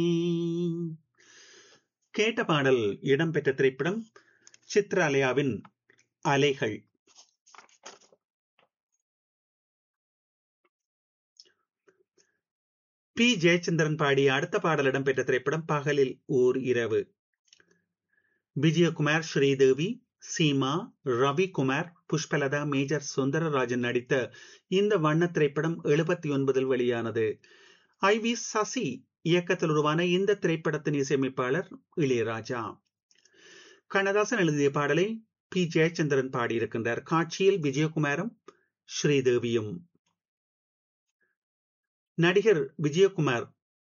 கேட்ட பாடல் இடம்பெற்ற திரைப்படம் சித்ராலயாவின் அலைகள் பி ஜெயச்சந்திரன் பாடிய அடுத்த பாடல் இடம்பெற்ற திரைப்படம் பகலில் ஓர் இரவு விஜயகுமார் ஸ்ரீதேவி சீமா ரவிக்குமார் புஷ்பலதா மேஜர் சுந்தரராஜன் நடித்த இந்த வண்ண திரைப்படம் எழுபத்தி ஒன்பதில் வெளியானது ஐ வி சசி இயக்கத்தில் உருவான இந்த திரைப்படத்தின் இசையமைப்பாளர் இளையராஜா கண்ணதாசன் எழுதிய பாடலை பி ஜெயச்சந்திரன் பாடியிருக்கின்றார் காட்சியில் விஜயகுமாரும் ஸ்ரீதேவியும் நடிகர் விஜயகுமார்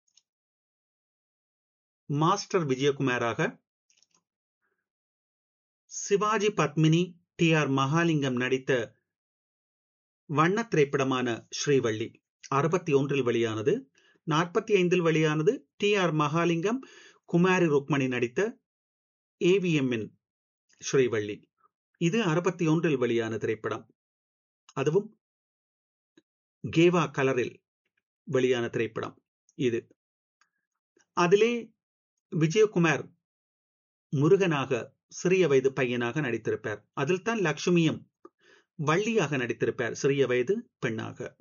மாஸ்டர் விஜயகுமாராக சிவாஜி பத்மினி டி ஆர் மகாலிங்கம் நடித்த வண்ண திரைப்படமான ஸ்ரீவள்ளி அறுபத்தி ஒன்றில் வெளியானது நாற்பத்தி ஐந்தில் வெளியானது டி ஆர் மகாலிங்கம் குமாரி ருக்மணி நடித்த ஏவிஎம்மின் ஸ்ரீவள்ளி இது அறுபத்தி ஒன்றில் வெளியான திரைப்படம் அதுவும் கேவா கலரில் வெளியான திரைப்படம் இது அதிலே விஜயகுமார் முருகனாக சிறிய வயது பையனாக நடித்திருப்பார் அதில் தான் லட்சுமியும் வள்ளியாக நடித்திருப்பார் சிறிய வயது பெண்ணாக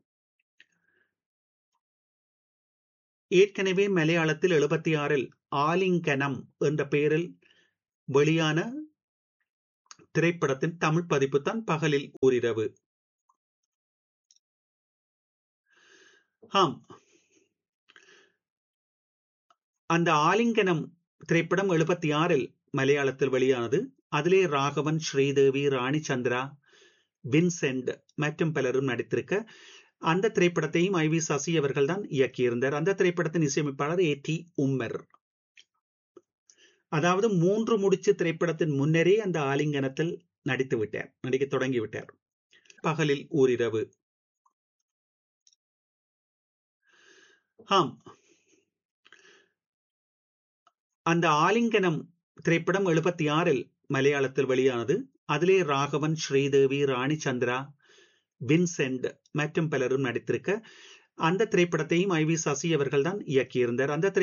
ஏற்கனவே மலையாளத்தில் எழுபத்தி ஆறில் ஆலிங்கனம் என்ற பெயரில் வெளியான திரைப்படத்தின் தமிழ் பதிப்பு தான் பகலில் ஓரிரவு ஆம் அந்த ஆலிங்கனம் திரைப்படம் எழுபத்தி ஆறில் மலையாளத்தில் வெளியானது அதிலே ராகவன் ஸ்ரீதேவி ராணி சந்திரா வின்சென்ட் மற்றும் பலரும் நடித்திருக்க அந்த திரைப்படத்தையும் ஐ வி சசி அவர்கள் தான் இயக்கியிருந்தார் அந்த திரைப்படத்தின் இசையமைப்பாளர் ஏ டி உம்மர் அதாவது மூன்று முடிச்சு திரைப்படத்தின் முன்னரே அந்த ஆலிங்கனத்தில் நடித்து விட்டார் நடிக்க தொடங்கி விட்டார் பகலில் ஓரிரவு ஆம் அந்த ஆலிங்கனம் திரைப்படம் எழுபத்தி ஆறில் மலையாளத்தில் வெளியானது அதிலே ராகவன் ஸ்ரீதேவி ராணி சந்திரா வின்சென்ட் மற்றும் பலரும் நடித்திருக்க அந்த திரைப்படத்தையும் ஐ வி சசி அவர்கள் தான் இயக்கியிருந்தார் அந்த